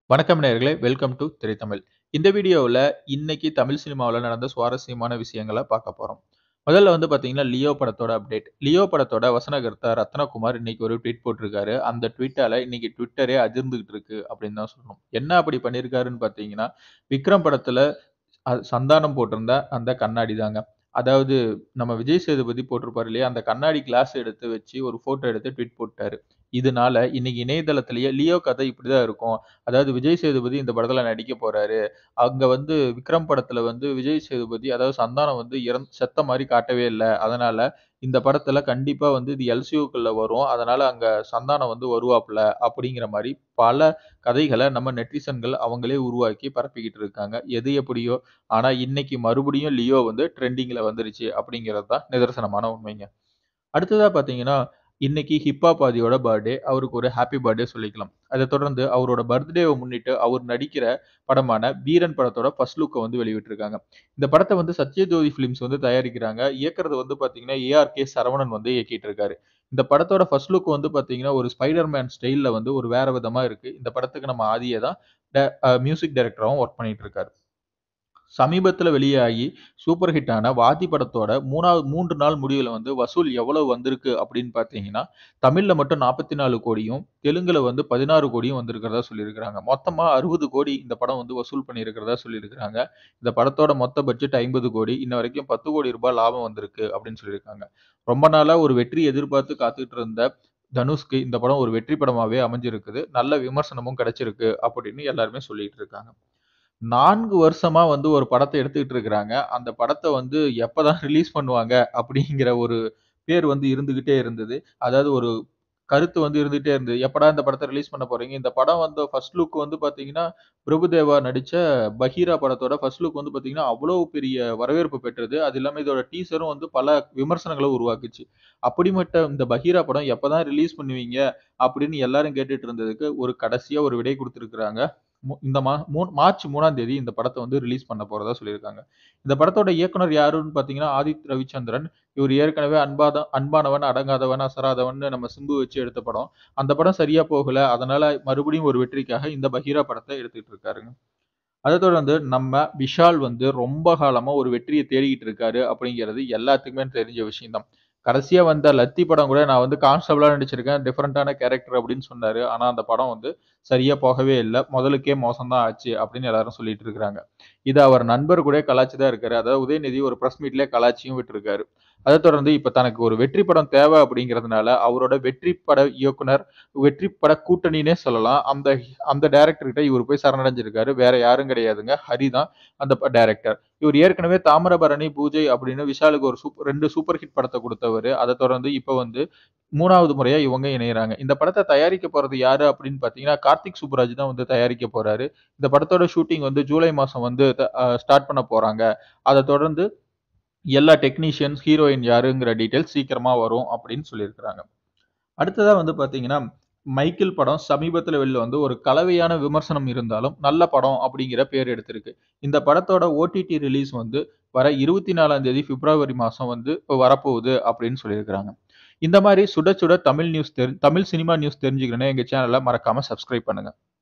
வணக்கம் நேயர்களே! Welcome to Thiraithamizh. இந்த வீடியோவுல இன்னைக்கு தமிழ் சினிமாவுல நடந்த சுவாரஸ்யமான விஷயங்கள பார்க்க போறோம். முதல்ல வந்து பார்த்தீங்கன்னா, லியோ படத்தோட அப்டேட். லியோ படத்தோட வசனகர்த்தா ரத்னகுமார் இன்னைக்கு ஒரு ட்வீட் போட்டிருக்காரு. அந்த ட்வீட்டால இன்னைக்கு ட்விட்டரே அதிர்ந்துகிட்டு இருக்கு அப்படின்னு தான் சொல்லணும். என்ன அப்படி பண்ணியிருக்காருன்னு பார்த்தீங்கன்னா, விக்ரம் படத்துல அ சந்தானம் போட்டிருந்த அந்த கண்ணாடி தாங்க. அதாவது நம்ம விஜய் சேதுபதி போட்டிருப்பாரு இல்லையா? அந்த கண்ணாடி கிளாஸ் எடுத்து வச்சு ஒரு ஃபோட்டோ எடுத்து ட்வீட் போட்டாரு. இதனால இன்னைக்கு இணையதளத்திலேயே லியோ கதை இப்படிதான் இருக்கும். அதாவது விஜய் சேதுபதி இந்த படத்துல நடிக்க போறாரு. அங்க வந்து விக்ரம் படத்துல வந்து விஜய் சேதுபதி அதாவது சந்தானம் வந்து இறந் செத்த மாரி காட்டவே இல்ல. அதனால இந்த படத்துல கண்டிப்பா வந்து இது எல்சியூக்குள்ள வரும். அதனால அங்க சந்தானம் வந்து வருவாப்ல அப்படிங்கிற மாரி பல கதைகள நம்ம நெட்டிசன்கள் அவங்களே உருவாக்கி பரப்பிக்கிட்டு இருக்காங்க. எது எப்படியோ, ஆனா இன்னைக்கு மறுபடியும் லியோ வந்து ட்ரெண்டிங்ல வந்துருச்சு அப்படிங்கிறது தான் நிதர்சனமான உண்மைங்க. அடுத்ததா பார்த்தீங்கன்னா, இன்னைக்கு ஹிப்ஹாப் ஆதியோட பர்த்டே. அவருக்கு ஒரு ஹேப்பி பர்த்டே சொல்லிக்கலாம். அத தொடர்ந்து அவரோட பர்த்டேவ முன்னிட்டு அவர் நடிக்கிற படமான வீரன் படத்தோட ஃபர்ஸ்ட் லுக்க வந்து வெளியிட்டிருக்காங்க. இந்த படத்த வந்து சத்யஜோதி ஃபிலிம்ஸ் வந்து தயாரிக்கிறாங்க. இயக்குறது வந்து பார்த்தீங்கன்னா, ஏ.ஆர்.கே. சரவணன் வந்து இயக்கிட்டு இருக்காரு. இந்த படத்தோட ஃபர்ஸ்ட் லுக் வந்து பார்த்தீங்கன்னா, ஒரு ஸ்பைடர் மேன் ஸ்டைல்ல வந்து ஒரு வேற விதமா இருக்கு. இந்த படத்துக்கு நம்ம ஆதியே தான் ட அ மியூசிக் டைரக்டராவும் வொர்க் பண்ணிட்டு இருக்காரு. சமீபத்தில வெளியாகி சூப்பர் ஹிட் ஆன வாத்தி படத்தோட 3வது 3 நாள் முடிவுல வந்து வசூல் எவ்வளவு வந்திருக்கு அப்படின்னு பார்த்தீங்கன்னா, தமிழ்ல மட்டும் 44 கோடியும், தெலுங்குல வந்து 16 கோடியும் வந்திருக்கிறதா சொல்லியிருக்கிறாங்க. மொத்தமா 60 கோடி இந்த படம் வந்து வசூல் பண்ணியிருக்கிறதா சொல்லியிருக்கிறாங்க. இந்த படத்தோட மொத்த பட்ஜெட் 50 கோடி. இன்ன வரைக்கும் 10 கோடி ரூபாய் லாபம் வந்திருக்கு அப்படின்னு சொல்லியிருக்காங்க. ரொம்ப நாளா ஒரு வெற்றி எதிர்பார்த்து காத்துட்டு இருந்த தனுஷ்க்கு இந்த படம் ஒரு வெற்றி படமாவே அமைஞ்சிருக்குது. நல்ல விமர்சனமும் கிடைச்சிருக்கு அப்படின்னு எல்லாருமே சொல்லிட்டு இருக்காங்க. 4 வருஷமா வந்து ஒரு படத்த எடுத்துக்கிட்டு இருக்கிறாங்க. அந்த படத்த வந்து எப்பதான் ரிலீஸ் பண்ணுவாங்க அப்படிங்கிற ஒரு பேர் வந்து இருந்துகிட்டே இருந்தது. அதாவது ஒரு கருத்து வந்து இருந்துகிட்டே இருந்தது. எப்படா இந்த படத்த ரிலீஸ் பண்ண போறீங்க? இந்த படம் வந்த ஃபர்ஸ்ட் லுக் வந்து பார்த்தீங்கன்னா, பிரபுதேவா நடிச்ச பகீரா படத்தோட ஃபர்ஸ்ட் லுக் வந்து பார்த்தீங்கன்னா, அவ்வளோ பெரிய வரவேற்பு பெற்றது. அது இல்லாம இதோட டீசரும் வந்து பல விமர்சனங்கள உருவாக்குச்சு. அப்படிப்பட்ட இந்த பகீரா படம் எப்பதான் ரிலீஸ் பண்ணுவீங்க? அப்படின்னு எல்லாரும் கேட்டுட்டு இருந்ததுக்கு, ஒரு கடைசியா ஒரு விடை குடுத்திருக்கிறாங்க. மு இந்த மா மூன் மார்ச் 3ஆம் தேதி இந்த படத்த வந்து ரிலீஸ் பண்ண போறதா சொல்லியிருக்காங்க. இந்த படத்தோட இயக்குனர் யாருன்னு பார்த்தீங்கன்னா, ஆதித் ரவிச்சந்திரன். இவரு ஏற்கனவே அன்பாத அன்பானவன், அடங்காதவன், அசராதவன்னு நம்ம சிம்பு வச்சு எடுத்த படம். அந்த படம் சரியா போகல. அதனால மறுபடியும் ஒரு வெற்றிக்காக இந்த பகீரா படத்த எடுத்துட்டு இருக்காருங்க. அத தொடர்ந்து நம்ம விஷால் வந்து ரொம்ப காலமா ஒரு வெற்றிய தேடிக்கிட்டு இருக்காரு அப்படிங்கிறது எல்லாத்துக்குமே தெரிஞ்ச விஷயம் தான். கடைசியா வந்த லத்தி படம் கூட நான் வந்து கான்ஸ்டபிளா நடிச்சிருக்கேன். டிஃபரண்டான கேரக்டர் அப்படின்னு சொன்னாரு. ஆனா அந்த படம் வந்து சரியா போகவே இல்ல. முதலுக்கே மோசம் தான் ஆச்சு அப்படின்னு எல்லாரும் சொல்லிட்டு இருக்கிறாங்க. இத அவர் நண்பர் கூட கலாய்ச்சு தான் இருக்காரு. அதாவது உதயநிதி ஒரு பிரஸ் மீட்லயே கலாய்ச்சியும் விட்டுருக்காரு. அத தொடர்ந்து இப்ப தனக்கு ஒரு வெற்றி படம் தேவை அப்படிங்கிறதுனால, அவரோட வெற்றி பட இயக்குனர், வெற்றி பட கூட்டணின்னே சொல்லலாம். அந்த அந்த டைரக்டர் கிட்ட இவரு போய் சரணடைஞ்சிருக்காரு. வேற யாரும் கிடையாதுங்க. ஹரி தான் அந்த ப டைரக்டர். இவரு ஏற்கனவே தாமிரபரணி, பூஜை அப்படின்னு விஷாலுக்கு ஒரு சூப் 2 சூப்பர் ஹிட் படத்த குடுத்தவரு. அத தொடர்ந்து இப்ப வந்து 3வது முறையா இவங்க இணையறாங்க. இந்த படத்த தயாரிக்க போறது யாரு அப்படின்னு பார்த்தீங்கன்னா, கார்த்திக் சுப்புராஜ் தான் வந்து தயாரிக்க போறாரு. இந்த படத்தோட ஷூட்டிங் வந்து ஜூலை மாசம் வந்து த அ ஸ்டார்ட் பண்ண போறாங்க. அத தொடர்ந்து எல்லா டெக்னீஷியன்ஸ், ஹீரோயின் யாருங்கிற டீட்டெயில்ஸ் சீக்கிரமா வரும் அப்படின்னு சொல்லியிருக்கிறாங்க. அடுத்ததா வந்து பார்த்தீங்கன்னா, மைக்கேல் படம் சமீபத்தில வெளில வந்து ஒரு கலவையான விமர்சனம் இருந்தாலும், நல்ல படம் அப்படிங்கிற பேர் எடுத்திருக்கு. இந்த படத்தோட ஓடிடி ரிலீஸ் வந்து வர 24ஆம் தேதி பிப்ரவரி மாசம் வந்து வரப்போகுது அப்படின்னு சொல்லியிருக்கிறாங்க. இந்த மாரி சுட சுட தமிழ் நியூஸ் தெரி தமிழ் சினிமா நியூஸ் தெரிஞ்சுக்கணும்னா எங்க சேனல மறக்காம சப்ஸ்கிரைப் பண்ணுங்க.